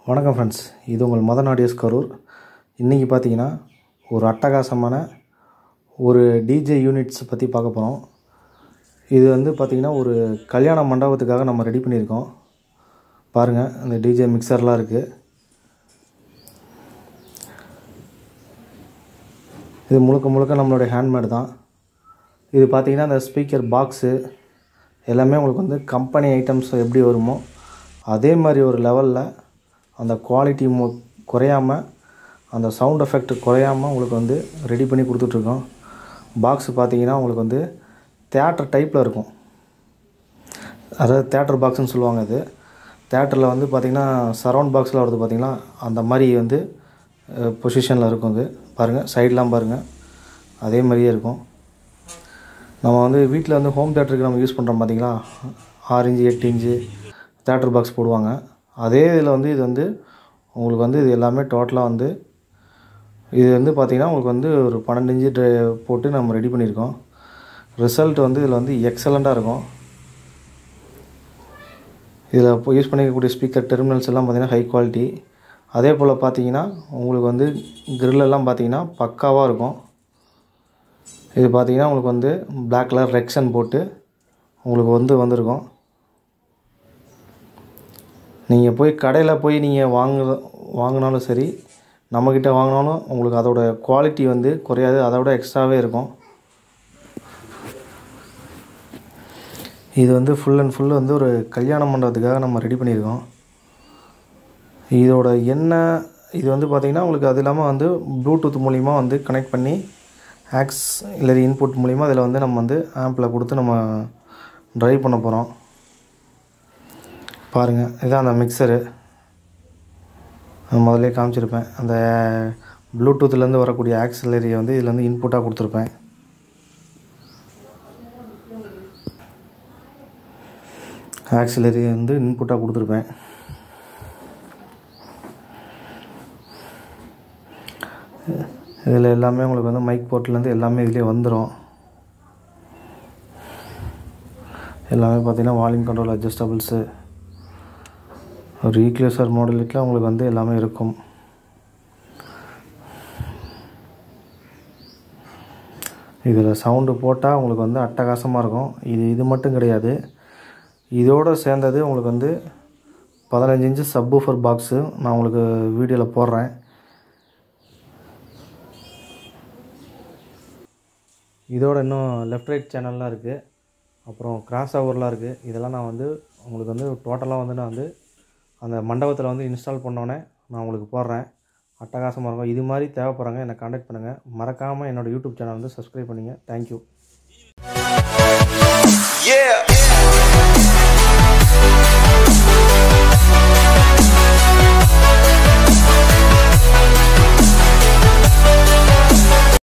வணக்கம் ஃப்ரெண்ட்ஸ் இது உங்கள் மதன் ஆடியோஸ் கரூர் இன்றைக்கி பார்த்தீங்கன்னா ஒரு அட்டகாசமான ஒரு டிஜே யூனிட்ஸ் பற்றி பார்க்க போகிறோம் இது வந்து பார்த்திங்கன்னா ஒரு கல்யாண மண்டபத்துக்காக நம்ம ரெடி பண்ணியிருக்கோம் பாருங்கள் அந்த டிஜே மிக்சர்லாம் இருக்குது இது முழுக்க முழுக்க நம்மளுடைய ஹேண்ட்மேடு தான் இது பார்த்திங்கன்னா அந்த ஸ்பீக்கர் பாக்ஸு எல்லாமே உங்களுக்கு வந்து கம்பெனி ஐட்டம்ஸ் எப்படி வருமோ அதே மாதிரி ஒரு லெவலில் அந்த குவாலிட்டி மு குறையாமல் அந்த சவுண்ட் எஃபெக்ட் குறையாமல் உங்களுக்கு வந்து ரெடி பண்ணி கொடுத்துட்ருக்கோம் பாக்ஸ் பார்த்தீங்கன்னா உங்களுக்கு வந்து தேட்டர் டைப்பில் இருக்கும் அதாவது தேட்டர் பாக்ஸ்னு சொல்லுவாங்க இது தேட்டரில் வந்து பார்த்திங்கன்னா சரவுண்ட் பாக்ஸில் வருது பார்த்திங்களா அந்த மாதிரி வந்து பொசிஷனில் இருக்கும் இது பாருங்கள் சைட்லாம் பாருங்கள் அதே மாதிரியே இருக்கும் நம்ம வந்து வீட்டில் வந்து ஹோம் தேட்டருக்கு நம்ம யூஸ் பண்ணுறோம் பார்த்தீங்களா ஆறு இன்ச்சு எட்டு இன்ச்சு தேட்டர் பாக்ஸ் போடுவாங்க அதே இதில் வந்து இது வந்து உங்களுக்கு வந்து இது எல்லாமே டோட்டலாக வந்து இது வந்து பார்த்திங்கன்னா உங்களுக்கு வந்து ஒரு பன்னெண்டு இன்ச்சு ட்ரை போட்டு நம்ம ரெடி பண்ணியிருக்கோம் ரிசல்ட் வந்து இதில் வந்து எக்ஸலண்ட்டாக இருக்கும் இதில் இப்போ யூஸ் பண்ணிக்கக்கூடிய ஸ்பீக்கர் டெர்மினல்ஸ் எல்லாம் பார்த்திங்கன்னா ஹை குவாலிட்டி அதே போல் பார்த்தீங்கன்னா உங்களுக்கு வந்து grill எல்லாம் பார்த்தீங்கன்னா பக்காவாக இருக்கும் இது பார்த்தீங்கன்னா உங்களுக்கு வந்து Black கலர் ரெக்ஷன் போட்டு உங்களுக்கு வந்து வந்திருக்கும் நீங்கள் போய் கடையில் போய் நீங்கள் வாங்க வாங்கினாலும் சரி நம்மக்கிட்ட வாங்கினாலும் உங்களுக்கு அதோட குவாலிட்டி வந்து குறையாது அதை விட எக்ஸ்ட்ராவே இருக்கும் இது வந்து ஃபுல் அண்ட் ஃபுல் வந்து ஒரு கல்யாண மண்டபத்துக்காக நம்ம ரெடி பண்ணியிருக்கோம் இதோட என்ன இது வந்து பார்த்திங்கன்னா உங்களுக்கு அது இல்லாமல் வந்து ப்ளூடூத் மூலிமா வந்து கனெக்ட் பண்ணி ஆக்ஸ் இல்லை இன்புட் மூலிமா அதில் வந்து நம்ம வந்து ஆம்பில் கொடுத்து நம்ம ட்ரைவ் பண்ண போகிறோம் பாருங்கள் இதுதான் அந்த மிக்சரு நான் முதல்ல காமிச்சிருப்பேன் அந்த ப்ளூடூத்லேருந்து வரக்கூடிய ஆக்சிலரியை வந்து இதில் வந்து இன்புட்டாக கொடுத்துருப்பேன் ஆக்சிலரி வந்து இன்புட்டாக கொடுத்துருப்பேன் இதில் எல்லாமே உங்களுக்கு வந்து மைக் போர்ட்லேருந்து எல்லாமே இதிலே வந்துடும் எல்லாமே பார்த்தீங்கன்னா வால்யூம் கண்ட்ரோல் அட்ஜஸ்டபிள்ஸு ஒரு ஈக்லேசர் மாடலுக்குலாம் உங்களுக்கு வந்து எல்லாமே இருக்கும் இதில் சவுண்டு போட்டால் உங்களுக்கு வந்து அட்டகாசமாக இருக்கும் இது இது மட்டும் கிடையாது இதோடு சேர்ந்தது உங்களுக்கு வந்து பதினஞ்சு இன்ச்சு சப்வூஃபர் பாக்ஸு நான் உங்களுக்கு வீடியோவில் போடுறேன் இதோட இன்னும் லெஃப்ட் ரைட் சேனல்லாம் இருக்குது அப்புறம் கிராஸ் ஓவர்லாம் இருக்குது இதெல்லாம் நான் வந்து உங்களுக்கு வந்து டோட்டலாக வந்து நான் வந்து அந்த மண்டபத்தில் வந்து இன்ஸ்டால் பண்ணோன்னே நான் உங்களுக்கு போடுறேன் அட்டகாசமாக இருக்கும் இது மாதிரி தேவைப்படுறாங்க என்னை காண்டாக்ட் பண்ணுங்கள் மறக்காமல் என்னோடய யூடியூப் சேனல் வந்து சப்ஸ்கிரைப் பண்ணுங்கள் தேங்க்யூ